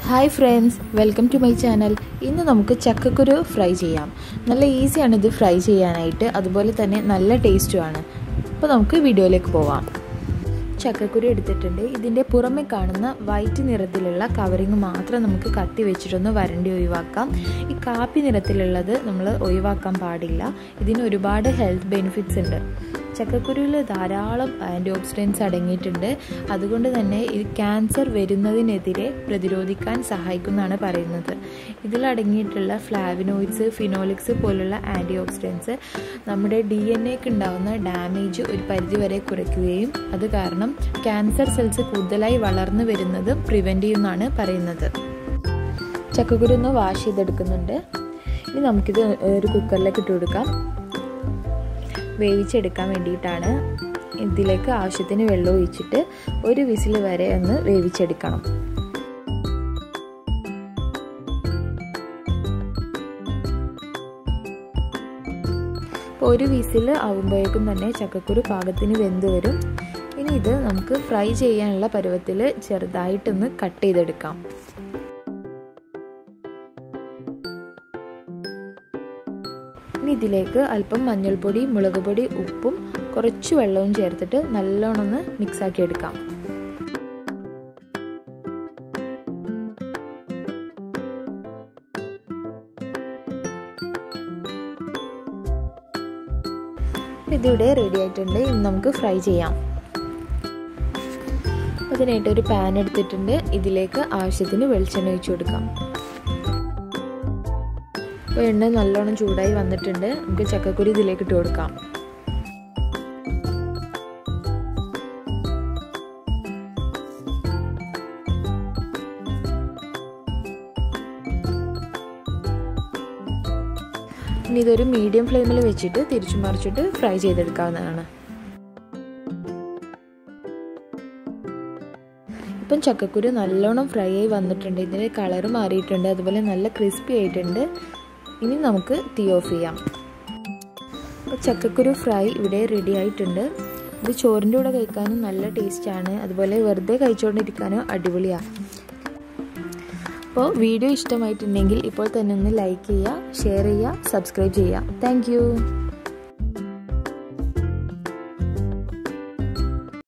hi friends welcome to my channel ഇന്ന് നമുക്ക് ചക്കക്കുരു ഫ്രൈ ചെയ്യാം നല്ല ഈസിയാണ് ഇത് ഫ്രൈ ചെയ്യാനായിട്ട് അതുപോലെ തന്നെ നല്ല ടേസ്റ്റുമാണ് അപ്പോൾ നമുക്ക് വീഡിയോയിലേക്ക് പോവാം ചക്കക്കുരു എടുത്തിട്ടുണ്ട് ഇതിൻ്റെ പുറമെ കാണുന്ന വൈറ്റ് നിറത്തിലുള്ള കവറിങ് മാത്രം നമുക്ക് കത്തി വെച്ചിട്ടൊന്ന് വരണ്ടി ഒഴിവാക്കാം ഈ കാപ്പി നിറത്തിലുള്ളത് നമ്മൾ ഒഴിവാക്കാൻ പാടില്ല ഇതിന് ഒരുപാട് ഹെൽത്ത് ബെനിഫിറ്റ്സ് ഉണ്ട് ചക്കക്കുരുവിൽ ധാരാളം ആൻറ്റി ഓക്സിഡൻസ് അടങ്ങിയിട്ടുണ്ട് അതുകൊണ്ട് തന്നെ ഇത് ക്യാൻസർ വരുന്നതിനെതിരെ പ്രതിരോധിക്കാൻ സഹായിക്കുമെന്നാണ് പറയുന്നത് ഇതിലടങ്ങിയിട്ടുള്ള ഫ്ലാവിനോയിഡ്സ് ഫിനോളിക്സ് പോലുള്ള ആൻറ്റി ഓക്സിഡൻസ് നമ്മുടെ ഡി എൻ എക്ക് ഉണ്ടാകുന്ന ഡാമേജ് ഒരു പരിധിവരെ കുറയ്ക്കുകയും അത് കാരണം ക്യാൻസർ സെൽസ് കൂടുതലായി വളർന്നു വരുന്നത് പ്രിവെൻറ്റ് ചെയ്യുമെന്നാണ് പറയുന്നത് ചക്കക്കുരു ഒന്ന് വാഷ് ചെയ്തെടുക്കുന്നുണ്ട് ഇനി നമുക്കിത് ഒരു കുക്കറിലേക്ക് ഇട്ട് കൊടുക്കാം വേവിച്ചെടുക്കാൻ വേണ്ടിയിട്ടാണ് ഇതിലേക്ക് ആവശ്യത്തിന് വെള്ളം ഒഴിച്ചിട്ട് ഒരു വിസിൽ വരെ ഒന്ന് വേവിച്ചെടുക്കണം അപ്പോൾ ഒരു വിസിൽ ആവുമ്പോഴേക്കും തന്നെ ചക്കക്കുരു പാകത്തിന് വെന്ത് വരും ഇനി ഇത് നമുക്ക് ഫ്രൈ ചെയ്യാനുള്ള പരുവത്തിൽ ചെറുതായിട്ടൊന്ന് കട്ട് ചെയ്തെടുക്കാം ഇനി ഇതിലേക്ക് അല്പം മഞ്ഞൾപ്പൊടി മുളക് പൊടി ഉപ്പും കുറച്ച് വെള്ളവും ചേർത്തിട്ട് നല്ലോണം ഒന്ന് മിക്സാക്കി എടുക്കാം ഇതിവിടെ റെഡി ആയിട്ടുണ്ട് ഇനി നമുക്ക് ഫ്രൈ ചെയ്യാം അതിനായിട്ട് ഒരു പാൻ എടുത്തിട്ടുണ്ട് ഇതിലേക്ക് ആവശ്യത്തിന് വെളിച്ചെണ്ണ ഒഴിച്ചു കൊടുക്കാം അപ്പോൾ എണ്ണ നല്ലോണം ചൂടായി വന്നിട്ടുണ്ട് നമുക്ക് ചക്കക്കുരി ഇതിലേക്ക് ഇട്ട് കൊടുക്കാം ഇനി ഇതൊരു മീഡിയം ഫ്ലെയിമിൽ വെച്ചിട്ട് തിരിച്ചു മറിച്ചിട്ട് ഫ്രൈ ചെയ്തെടുക്കാവുന്നതാണ് ഇപ്പം ചക്കക്കുരു നല്ലോണം ഫ്രൈ ആയി വന്നിട്ടുണ്ട് ഇതിൻ്റെ കളറ് മാറിയിട്ടുണ്ട് അതുപോലെ നല്ല ക്രിസ്പി ആയിട്ടുണ്ട് ഇനി നമുക്ക് തീ ഓഫ് ചെയ്യാം അപ്പോൾ ചക്കക്കുരു ഫ്രൈ ഇവിടെ റെഡി ആയിട്ടുണ്ട് ഇത് ചോറിൻ്റെ കൂടെ കഴിക്കാനും നല്ല ടേസ്റ്റാണ് അതുപോലെ വെറുതെ കഴിച്ചുകൊണ്ടിരിക്കാനും അടിപൊളിയാണ് അപ്പോൾ വീഡിയോ ഇഷ്ടമായിട്ടുണ്ടെങ്കിൽ ഇപ്പോൾ തന്നെ ഒന്ന് ലൈക്ക് ചെയ്യുക ഷെയർ ചെയ്യുക സബ്സ്ക്രൈബ് ചെയ്യുക താങ്ക്